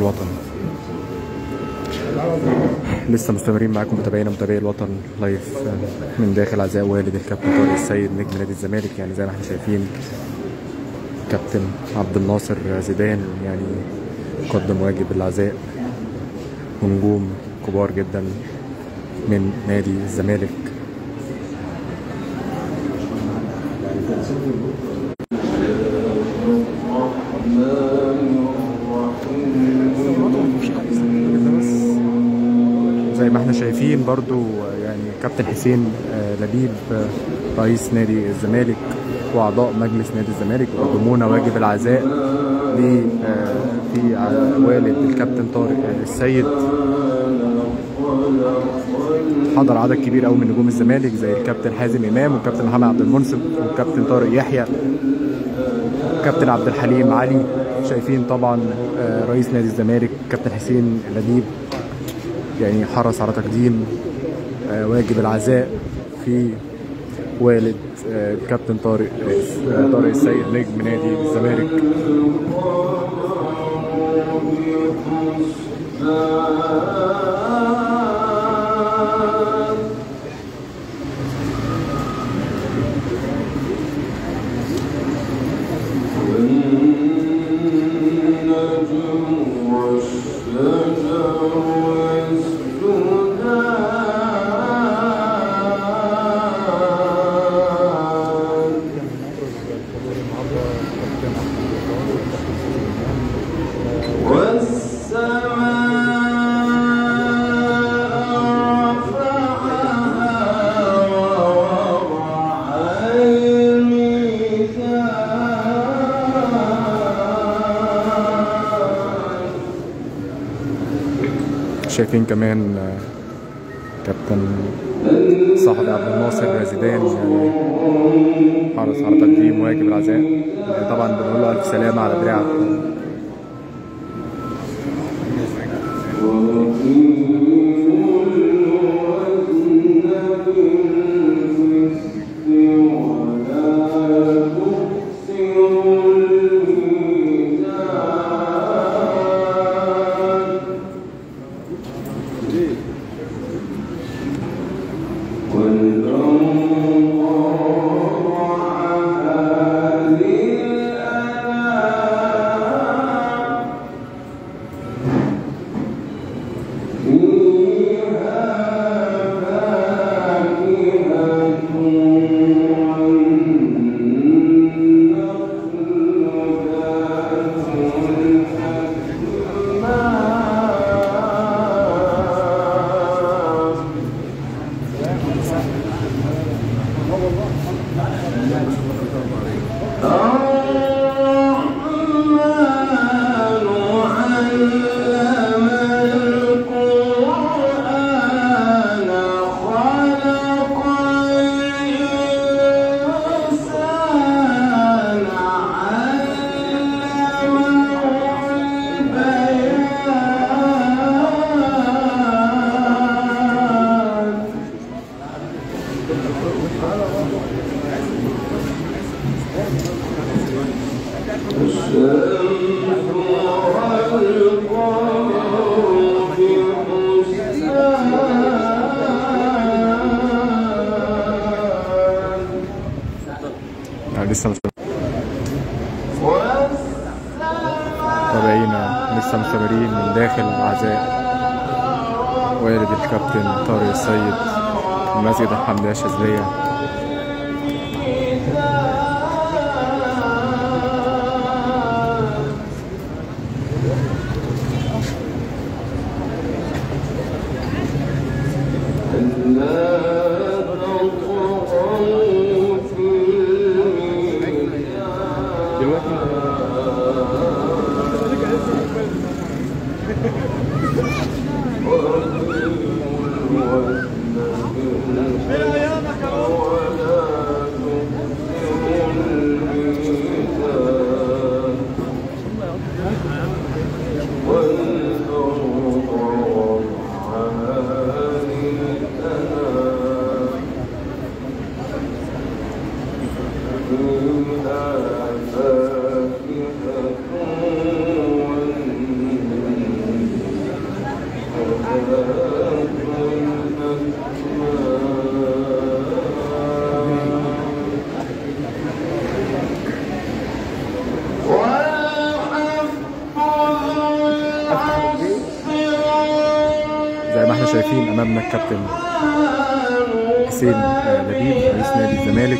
الوطن لسه مستمرين معاكم متابعينا متابعي الوطن لايف من داخل عزاء والد الكابتن طارق السيد نجم نادي الزمالك يعني زي ما احنا شايفين كابتن عبد الناصر زيدان يعني قدم واجب العزاء ونجوم كبار جدا من نادي الزمالك زي ما احنا شايفين برضو يعني كابتن حسين آه، لبيب آه، رئيس نادي الزمالك واعضاء مجلس نادي الزمالك يقدمون واجب العزاء ل آه، في ع- والد الكابتن طارق السيد حضر عدد كبير قوي من نجوم الزمالك زي الكابتن حازم امام والكابتن محمد عبد المنصف والكابتن طارق يحيى كابتن عبد الحليم علي شايفين طبعا آه، رئيس نادي الزمالك كابتن حسين لبيب يعني حرص على تقديم آه، واجب العزاء في والد آه، الكابتن طارق آه، طارق السيد نجم نادي الزمالك شايفين كمان آه، كابتن صاحبي عبد الناصر زيدان يعني حرص على تقديم واجب العزاء يعني طبعا بنقول له الف سلامه على دراعك يعني لسه مستمر متابعينا لسه مستمرين من داخل عزاء والد الكابتن طارق السيد في مسجد الحمدية الشاذلية فيها فاكهة زي ما احنا شايفين امامنا الكابتن حسين آه، لبيب رئيس نادي الزمالك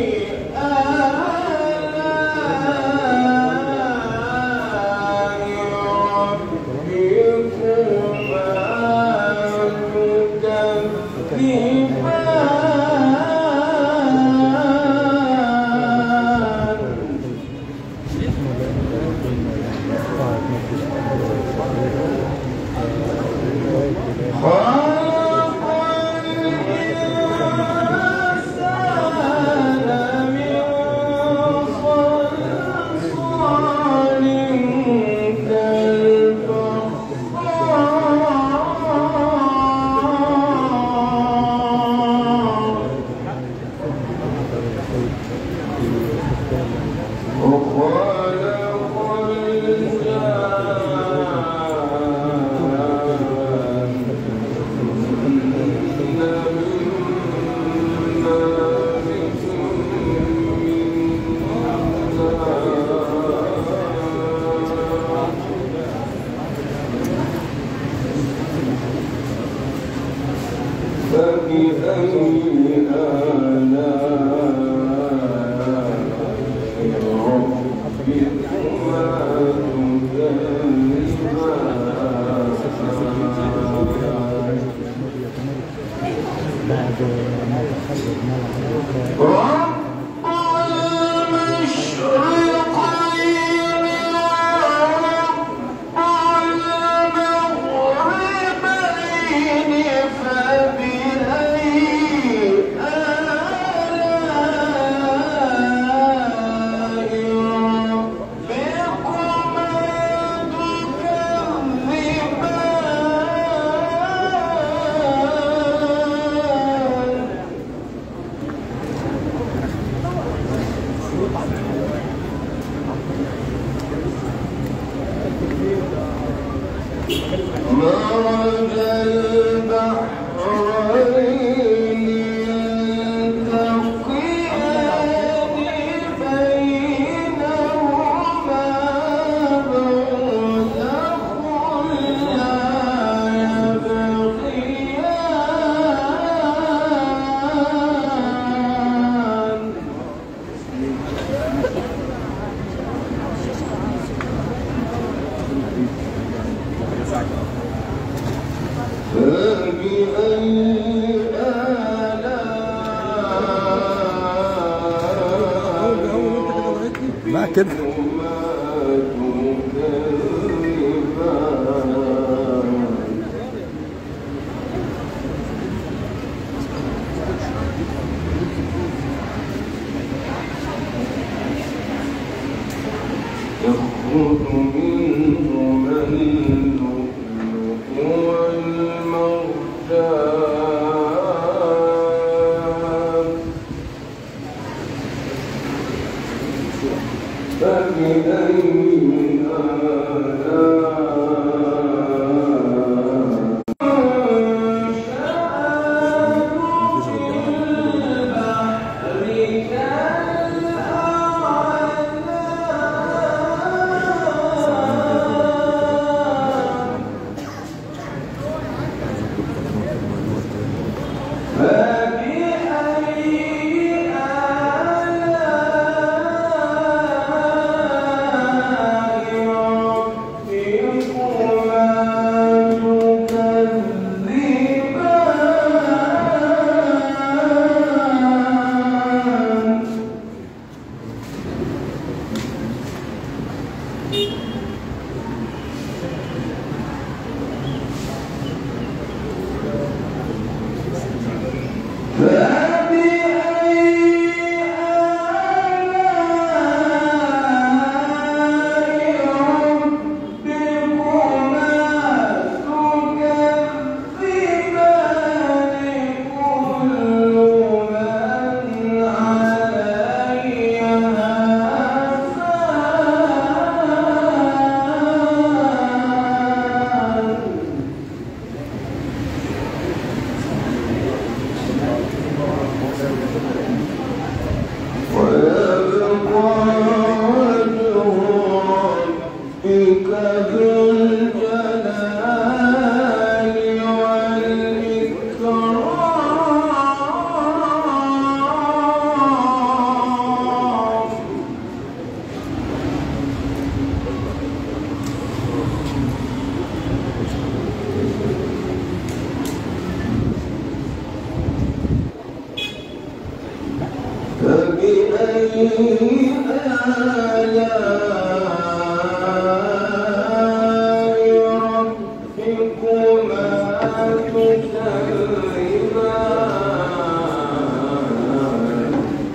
مرج البحرين يلتقيان بينهما برزخ لا يبغيان فبأي آلاء لا كده يخرج منهما اللؤلؤ والمرجان فبأي آلاء فبأي آلاء ويبقى وجه ربك ذو الجلال والإكرام فبأي آلاء ربكما تكذبان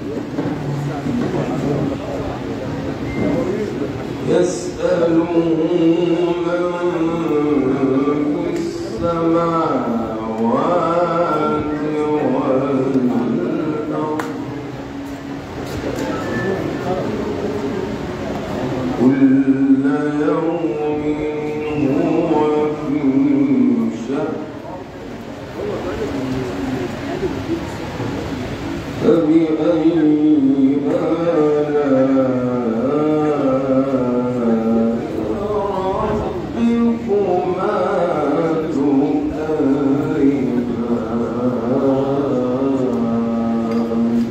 يسأله من في السماوات والأرض كل يوم هو في شأن فبأي آلاء ربكما تكذبان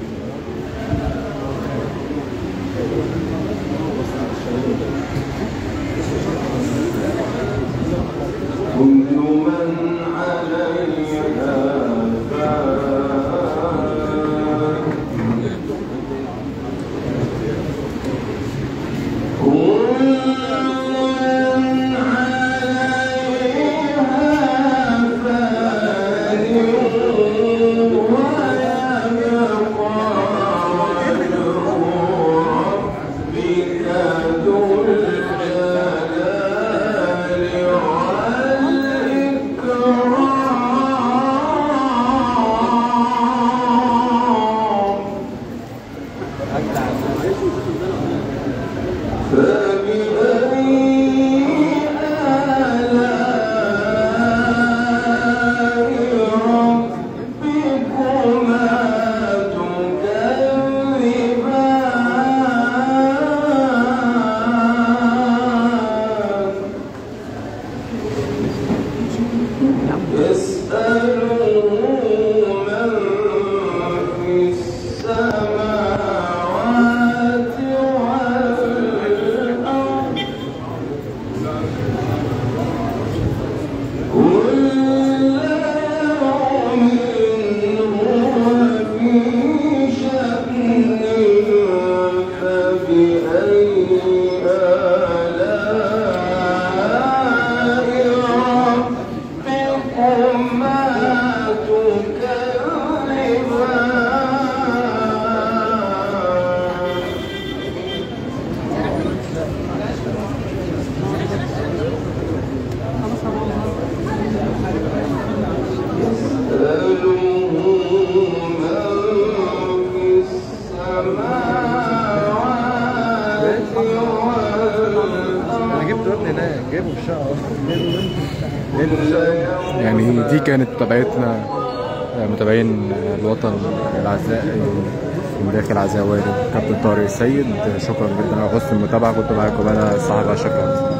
كل من عليها فان كل من عليها فان ويبقى وجه ربك ذو الجلال والإكرام فبأي آلاء ربكما تكذبان يسأله من في السماوات والأرض كل يوم هو في شأن فبأي آلاء ربكما تكذبان يسأله من في السماوات انا جبت ابن هناك جايبه في الشقه اصلا يعني دي كانت متابعتنا آه، متابعين الوطن الاعزاء من داخل عزاء والد كابتن طارق السيد شكرا جدا على حسن المتابعه كنت معاكم انا صاحب اشرف